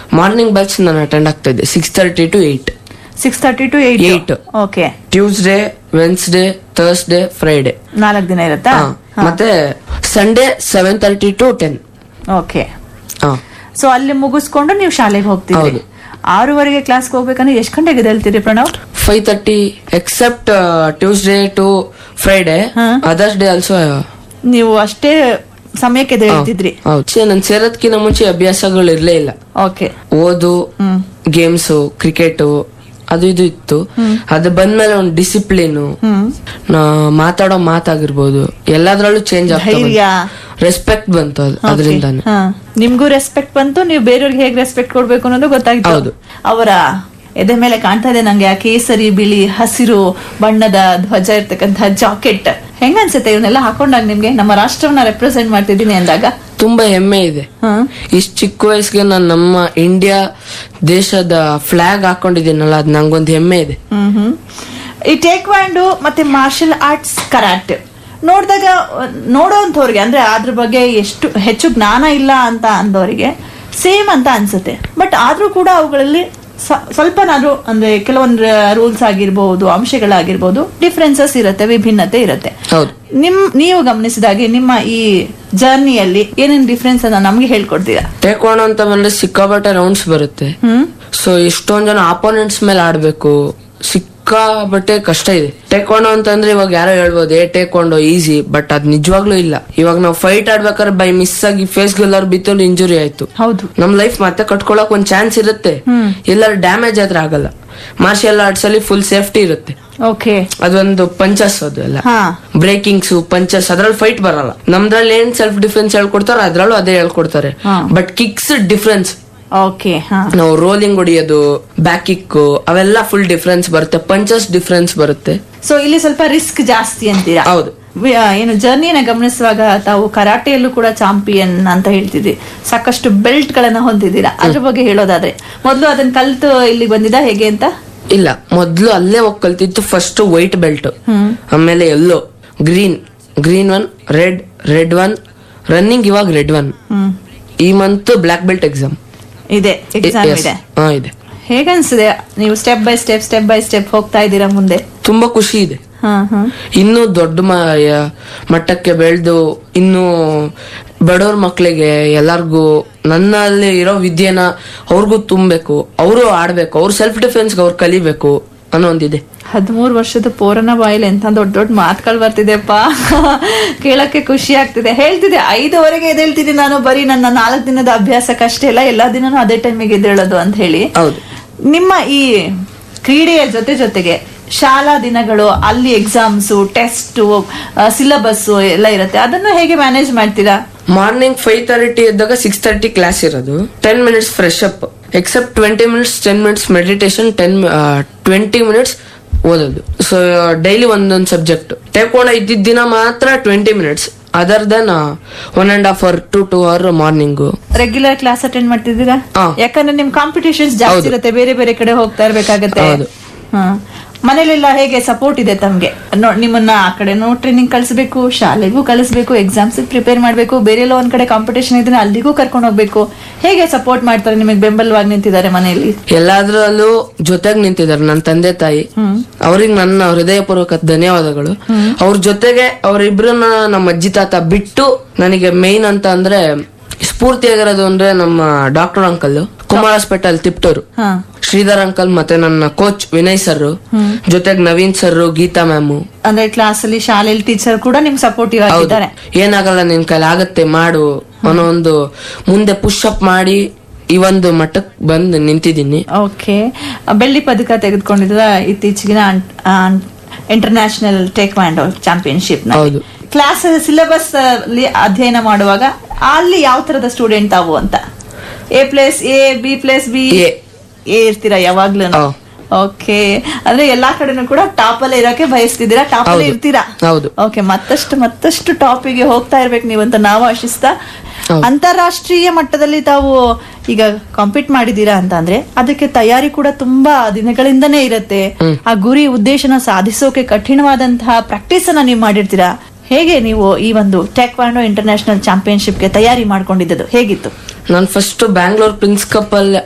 Morning batch ನಾನು attend ಆಗ್ತಾ ಇದ್ದೆ six thirty to eight six thirty to eight Eight. Okay Tuesday Wednesday Thursday Friday ನಾಲ್ಕು ದಿನ ಇರುತ್ತಾ ಮತ್ತೆ Sunday seven thirty to ten okay so ಅಲ್ಲಿ ಮುಗಿಸ್ಕೊಂಡು ನೀವು ಶಾಲೆಗೆ ಹೋಗ್ತೀರಿ ಹೌದು. ಆರೂವರೆಗೆ ಕ್ಲಾಸ್ಗೆ ಹೋಗ್ಬೇಕಂದ್ರೆ ಎಷ್ಟು ಗಂಟೆಗೆ ಎದ್ದೇಳ್ತೀರಿ Pranav five thirty except Tuesday to Friday ಹಾ. ಅದರ್ಸ್ ಡೇ ಆಲ್ಸೋ ನೀವು ಅಷ್ಟೇ ಸಮಯಕ್ಕೆ ಎದ್ದೇಳ್ತಿದ್ರಿ ಹೌದು ನಾನು ಸೇರೋದ್ಕಿಂತ ಮುಂಚೆ ಅಭ್ಯಾಸಗಳು ಇರ್ಲೇ ಇಲ್ಲ ಓಕೆ ಓದು ಹ್ಮ್ ಗೇಮ್ಸ್ ಕ್ರಿಕೆಟ್ ಅದು ಇದು ಇತ್ತು ಅದು ಬಂದ್ಮೇಲೆ ಒಂದು ಡಿಸಿಪ್ಲಿನ್ ಹ್ಮ್ ನಾ ಮಾತಾಡೋ ಮಾತಾಗಿರ್ಬೋದು ಎಲ್ಲದ್ರಲ್ಲೂ ಚೇಂಜ್ ಧೈರ್ಯ. ಆಗ್ತಾ ರೆಸ್ಪೆಕ್ಟ್ ಬಂತು ಅದು ಅದರಿಂದಾನೆ ಹಾ ನಿಮ್ಗೂ ರೆಸ್ಪೆಕ್ಟ್ ಬಂತು ನೀವು ಬೇರೆಯವ್ರಿಗೆ ಹೇಗೆ ರೆಸ್ಪೆಕ್ಟ್ ಕೊಡ್ಬೇಕು ಅನ್ನೋದು ಗೊತ್ತಾಯ್ತು ಹೌದು. ಅವರ ಎದೆ ಮೇಲೆ ಕಾಣ್ತಾ ಇದೆ ನಂಗೆ ಆ ಕೇಸರಿ ಬಿಳಿ ಹಸಿರು ಬಣ್ಣದ ಧ್ವಜ ಇರ್ತಕ್ಕಂಥ ಜಾಕೆಟ್ ಹೆಂಗ ಅನ್ಸುತ್ತೆ ಇವನ್ನೆಲ್ಲ ಹಾಕೊಂಡಾಗ ನಿಮ್ಗೆ ನಮ್ಮ ರಾಷ್ಟ್ರವನ್ನ ರೆಪ್ರೆಸೆಂಟ್ ಮಾಡ್ತಿದ್ದೀನಿ ಅಂದಾಗ ತುಂಬಾ ಹೆಮ್ಮೆ ಇದೆ ಹಾ ಇಷ್ಟು ಚಿಕ್ಕ ವಯಸ್ಸಿಗೆ ನಾನು ನಮ್ಮ ಇಂಡಿಯಾ ದೇಶದ ಫ್ಲಾಗ್ ಹಾಕೊಂಡಿದ್ದೀನಲ್ಲ ಅದು ನಂಗೊಂದು ಹೆಮ್ಮೆ ಇದೆ ಹ್ಮ್ ಹ್ಮ್ ಈ ಟೇಕ್ವಾಂಡು ಮತ್ತೆ ಮಾರ್ಷಲ್ ಆರ್ಟ್ಸ್ ಕರಾಟೆ ನೋಡಿದಾಗ ನೋಡೋಂಥವ್ರಿಗೆ ಅಂದ್ರೆ ಅದ್ರ ಬಗ್ಗೆ ಎಷ್ಟು ಹೆಚ್ಚು ಜ್ಞಾನ ಇಲ್ಲ ಅಂತ ಅಂದವರಿಗೆ ಸೇಮ್ ಅಂತ ಅನ್ಸುತ್ತೆ ಬಟ್ ಆದ್ರೂ ಕೂಡ ಅವುಗಳಲ್ಲಿ ಸ- ಸ್ವಲ್ಪನಾದ್ರೂ ಅಂದ್ರೆ ಕೆಲವೊಂದು ರೂಲ್ಸ್ ಆಗಿರ್ಬಹುದು ಅಂಶಗಳಾಗಿರ್ಬಹುದು ಡಿಫ್ರೆನ್ಸಸ್ ಇರುತ್ತೆ ವಿಭಿನ್ನತೆ ಇರುತ್ತೆ ಹೌದು ನಿಮ್ ನೀವು ಗಮನಿಸಿದಾಗೆ ನಿಮ್ಮ ಈ ಜರ್ನಿಯಲ್ಲಿ ಏನೇನ್ ಡಿಫ್ರೆನ್ಸ್ ಅನ್ನ ನಮ್ಗೆ ಹೇಳ್ಕೊಡ್ತೀರಾ ಟೇಕ್ವಾಂಡೋ ಅಂತ ಬಂದ್ರೆ ಸಿಕ್ಕಾಪಟ್ಟೆ ರೌಂಡ್ಸ್ ಬರುತ್ತೆ ಹ್ಮ್ ಸೊ ಎಷ್ಟೊಂದ್ ಜನ ಆಪೋನೆಂಟ್ಸ್ ಮೇಲೆ ಆಡ್ಬೇಕು ಸಿಕ್ಕಾಬಟ್ಟೆ ಕಷ್ಟ ಇದೆ ಟೇಕ್ವಾಂಡೋ ಅಂತಂದ್ರೆ ಇವಾಗ ಯಾರೋ ಹೇಳ್ಬೋದು ಏ ಟೇಕ್ವಾಂಡೋ ಈಸಿ ಬಟ್ ಅದ್ ನಿಜವಾಗ್ಲೂ ಇಲ್ಲ ಇವಾಗ ನಾವು ಫೈಟ್ ಆಡ್ಬೇಕಾದ್ರೆ ಬೈ ಮಿಸ್ ಆಗಿ ಫೇಸ್ ಎಲ್ಲಾರು ಬಿತ್ತು ಇಂಜುರಿ ಆಯ್ತು ಹೌದು ನಮ್ ಲೈಫ್ ಮತ್ತೆ ಕಟ್ಕೊಳಕ್ ಒಂದ್ ಚಾನ್ಸ್ ಇರುತ್ತೆ ಎಲ್ಲಾರು ಡ್ಯಾಮೇಜ್ ಆದ್ರೆ ಆಗಲ್ಲ ಮಾರ್ಷಿಯಲ್ ಆರ್ಟ್ಸ್ ಅಲ್ಲಿ ಫುಲ್ ಸೇಫ್ಟಿ ಇರುತ್ತೆ ಓಕೆ ಅದೊಂದು ಪಂಚಸ್ ಅದು ಎಲ್ಲ ಹಾ ಬ್ರೇಕಿಂಗ್ಸ್ ಪಂಚಸ್ ಅದ್ರಲ್ಲಿ ಫೈಟ್ ಬರಲ್ಲ ನಮ್ದ್ರಲ್ಲಿ ಏನ್ ಸೆಲ್ಫ್ ಡಿಫೆನ್ಸ್ ಹೇಳ್ಕೊಡ್ತಾರೋ ಅದ್ರಲ್ಲೂ ಅದೇ ಹೇಳ್ಕೊಡ್ತಾರೆ ಹಾ. ಬಟ್ ಕಿಕ್ಸ್ ಡಿಫ್ರೆನ್ಸ್ ಓಕೆ ಹಾ ನಾವು ರೋಲಿಂಗ್ ಹೊಡಿಯೋದು ಬ್ಯಾಕ್ ಕಿಕ್ ಅವೆಲ್ಲ ಫುಲ್ ಡಿಫ್ರೆನ್ಸ್ ಬರುತ್ತೆ ಪಂಚಸ್ ಡಿಫ್ರೆನ್ಸ್ ಬರುತ್ತೆ ಸೊ ಇಲ್ಲಿ ಸ್ವಲ್ಪ ರಿಸ್ಕ್ ಜಾಸ್ತಿ ಅಂತೀರಾ ಹೌದು ವಿ- ಆ, ಏನು ಜರ್ನಿನ ಗಮನಿಸುವಾಗ ತಾವು ಕರಾಟೆಯಲ್ಲೂ ಕೂಡ ಚಾಂಪಿಯನ್ ಅಂತ ಹೇಳ್ತಿದ್ರಿ ಸಾಕಷ್ಟು ಬೆಲ್ಟ್ ಗಳನ್ನ ಹೊಂದಿದ್ದೀರಾ ಅದ್ರ ಬಗ್ಗೆ ಹೇಳೋದಾದ್ರೆ ಮೊದಲು ಅದನ್ನ ಕಲ್ತು ಇಲ್ಲಿ ಬಂದಿದ್ದ ಹೇಗೆ ಅಂತ ಇಲ್ಲ ಮೊದ್ಲು ಅಲ್ಲೇ ಹೋಗಿ ಕಲ್ತಿತ್ತು ಫಸ್ಟ್ ವೈಟ್ ಬೆಲ್ಟ್ ಆಮೇಲೆ yellow green green one red red one running ಇವಾಗ ರೆಡ್ ಒನ್ ಹ್ಮ್ ಈ ಮಂತ್ ಬ್ಲಾಕ್ ಬೆಲ್ಟ್ ಎಕ್ಸಾಮ್ ಇದೆ ಎಕ್ಸಾಮ್ ಇದೆ ಹಾ ಇದೆ ಹೇಗನ್ಸಿದೆ ನೀವು step by step step by step ಹೋಗ್ತಾ ಇದ್ದೀರಾ ಮುಂದೆ ತುಂಬಾ ಖುಷಿ ಇದೆ ಹಾ ಹಾ ಇನ್ನೂ ದೊಡ್ಡ ಮ- ಯ- ಮಟ್ಟಕ್ಕೆ ಬೆಳೆದು ಇನ್ನು ಬಡವ್ರ ಮಕ್ಳಿಗೆ ಎಲ್ಲಾರ್ಗೂ ನನ್ನಲ್ಲಿ ಇರೋ ವಿದ್ಯೆನ ಅವ್ರಿಗೂ ತುಂಬಬೇಕು ಅವರು ಆಡ್ಬೇಕು ಅವ್ರ ಸೆಲ್ಫ್ ಡಿಫೆನ್ಸ್ ಅವ್ರು ಕಲಿಬೇಕು ಅನ್ನೋ ಒಂದಿದೆ ಹದಿಮೂರು ವರ್ಷದ ಪೋರನ ಬಾಯಿಲ್ ಎಂತ ದೊಡ್ಡ ದೊಡ್ಡ ಮಾತುಗಳು ಬರ್ತಿದೆಪ್ಪ ಕೇಳಕ್ಕೆ ಖುಷಿ ಆಗ್ತಿದೆ ಹೇಳ್ತಿದೆ ಐದುವರೆಗೆ ಎದ್ದೇಳ್ತೀನಿ ನಾನು ಬರೀ ನನ್ನ ನಾಲ್ಕು ದಿನದ ಅಭ್ಯಾಸಕ್ಕಷ್ಟೇ ಇಲ್ಲ ಎಲ್ಲಾ ದಿನನೂ ಅದೇ ಟೈಮಿಗೆ ಎದ್ದೇಳೋದು ಅಂತ ಹೇಳಿ ಹೌದು ನಿಮ್ಮ ಈ ಕ್ರೀಡೆಯ ಜೊತೆ ಜೊತೆಗೆ ಶಾಲಾ ದಿನಗಳು ಅಲ್ಲಿ ಎಕ್ಸಾಮ್ಸು ಟೆಸ್ಟ್ ಸಿಲಬಸ್ ಎಲ್ಲ ಇರುತ್ತೆ ಅದನ್ನು ಹೇಗೆ ಮ್ಯಾನೇಜ್ ಮಾಡ್ತೀರಾ ಮಾರ್ನಿಂಗ್ ಫೈವ್ ತರ್ಟಿ ಎದ್ದಾಗ ಸಿಕ್ಸ್ ತರ್ಟಿ ಕ್ಲಾಸ್ ಇರೋದು ten minutes fresh up except twenty minutes ten minutes meditation ten twenty minutes ಓದೋದು ಸೊ ಡೈಲಿ ಒಂದೊಂದು ಸಬ್ಜೆಕ್ಟ್ ಟೇಕೋಣ ಇದ್ದಿದ್ದ ದಿನ ಮಾತ್ರ twenty minutes other then one and half hour to two hour morning regular class attend ಮಾಡ್ತಿದ್ದೀರಾ ಹಾ. ಯಾಕಂದ್ರೆ ನಿಮ್ ಕಾಂಪಿಟೇಷನ್ಸ್ ಜಾಸ್ತಿ ಹೌದು. ಇರುತ್ತೆ ಬೇರೆ ಬೇರೆ ಕಡೆ ಹೋಗ್ತಾ ಇರ್ಬೇಕಾಗತ್ತೆ ಹೌದು. ಹಾ. ಮನೇಲೆಲ್ಲ ಹೇಗೆ ಸಪೋರ್ಟ್ ಇದೆ ತಮ್ಗೆ ನೋ- ನಿಮ್ಮನ್ನ ಆ ಕಡೆನೂ ಟ್ರೈನಿಂಗ್ ಕಳಿಸ್ಬೇಕು ಶಾಲೆಗೂ ಕಳಿಸ್ಬೇಕು ಎಕ್ಸಾಮ್ಸ್ ಪ್ರಿಪೇರ್ ಮಾಡ್ಬೇಕು ಬೇರೆ ಎಲ್ಲ ಒಂದ್ ಕಡೆ ಕಾಂಪಿಟೇಷನ್ ಇದ್ರೆ ಅಲ್ಲಿಗೂ ಕರ್ಕೊಂಡು ಹೋಗ್ಬೇಕು ಹೇಗೆ ಸಪೋರ್ಟ್ ಮಾಡ್ತಾರೆ ನಿಮಗೆ ಬೆಂಬಲವಾಗಿ ನಿಂತಿದ್ದಾರೆ ಮನೆಯಲ್ಲಿ ಎಲ್ಲಾದ್ರಲ್ಲೂ ಜೊತೆಗ್ ನಿಂತಿದ್ದಾರೆ ನನ್ನ ತಂದೆ ತಾಯಿ ಅವ್ರಿಗೆ ನನ್ನ ಹೃದಯಪೂರ್ವಕ ಧನ್ಯವಾದಗಳು ಅವ್ರ ಜೊತೆಗೆ ಅವರಿಬ್ರನ್ನ ನಮ್ಮ ಅಜ್ಜಿ ತಾತ ಬಿಟ್ಟು ನನಗೆ ಮೇನ್ ಅಂತ ಅಂದ್ರೆ ಸ್ಫೂರ್ತಿಯಾಗಿರೋದು ಅಂದ್ರೆ ನಮ್ಮ doctor uncle Kumar hospital Tiptur ಹಾ ಶ್ರೀಧರ್ ಅಂಕಲ್ ಮತ್ತೆ ನನ್ನ ಕೋಚ್ ವಿನಯ್ ಸರ್ ಜೊತೆಗೆ ನವೀನ್ ಸರ್ ಗೀತಾ ಮ್ಯಾಮು ಅಂದ್ರೆ ಕ್ಲಾಸ್ ಅಲ್ಲಿ ಶಾಲೆಯಲ್ಲಿ ಟೀಚರ್ ಕೂಡ ನಿಮ್ಗೆ ಸಪೋರ್ಟಿವ್ ಹೌದು ಆಗಿದ್ದಾರೆ ಏನಾಗಲ್ಲ ನಿನ್ ಕೈಲಿ ಆಗತ್ತೆ ಮಾಡು ಅನ್ನೋ ಒಂದು ಮುಂದೆ ಪುಷ್ ಅಪ್ ಮಾಡಿ ಈ ಒಂದು ಮಟ್ಟಕ್ ಬಂದು ನಿಂತಿದ್ದೀನಿ ಓಕೆ ಬೆಳ್ಳಿ ಪದಕ ತೆಗೆದುಕೊಂಡಿದ್ರ ಇತ್ತೀಚೆಗಿನ ಇಂಟರ್ನ್ಯಾಷನಲ್ ಟೇಕ್ವಾಂಡೋ ಚಾಂಪಿಯನ್ಶಿಪ್ ಹೌದು. ಕ್ಲಾಸ್ ಸಿಲೆಬಸ್ ಅಲ್ಲಿ ಅಧ್ಯಯನ ಮಾಡುವಾಗ ಅಲ್ಲಿ ಯಾವ ತರದ ಸ್ಟೂಡೆಂಟ್ ತಾವು ಅಂತ A plus A B plus B A. A ಇರ್ತೀರಾ ಯಾವಾಗ್ಲೂ ಹೌದು. ಓಕೆ ಅಂದ್ರೆ ಎಲ್ಲಾ ಕಡೆನೂ ಕೂಡ ಟಾಪ್ ಅಲ್ಲೇ ಇರೋಕೆ ಬಯಸ್ತಿದ್ದೀರಾ ಟಾಪ್ ಅಲ್ಲೇ ಹೌದು. ಇರ್ತೀರಾ ಹೌದು. ಓಕೆ ಮತ್ತಷ್ಟು ಮತ್ತಷ್ಟು ಟಾಪಿಗೆ ಹೋಗ್ತಾ ಇರ್ಬೇಕು ನೀವಂತ ನಾವು ಆಶಿಸ್ತಾ ಹೌದು. ಅಂತಾರಾಷ್ಟ್ರೀಯ ಮಟ್ಟದಲ್ಲಿ ತಾವು ಈಗ ಕಾಂಪೀಟ್ ಮಾಡಿದೀರಾ ಅಂತ ಅಂದ್ರೆ ಅದಕ್ಕೆ ತಯಾರಿ ಕೂಡ ತುಂಬಾ ದಿನಗಳಿಂದನೇ ಇರುತ್ತೆ ಆ ಗುರಿ ಉದ್ದೇಶನ ಸಾಧಿಸೋಕೆ ಕಠಿಣವಾದಂತಹ ಪ್ರಾಕ್ಟೀಸ್ ಅನ್ನ ನೀವು ಮಾಡಿರ್ತೀರಾ ಹೇಗೆ ನೀವು ಈ ಒಂದು ಟ್ಯಾಕ್ವಾಂಡೋ ಇಂಟರ್ನ್ಯಾಷನಲ್ ಚಾಂಪಿಯನ್ಶಿಪ್ಗೆ ತಯಾರಿ ಮಾಡ್ಕೊಂಡಿದ್ದು ಹೇಗಿತ್ತು ನಾನು ಫಸ್ಟ್ ಬ್ಯಾಂಗ್ಳೂರ್ ಪ್ರಿನ್ಸ್ ಕಪ್ ಅಲ್ಲಿ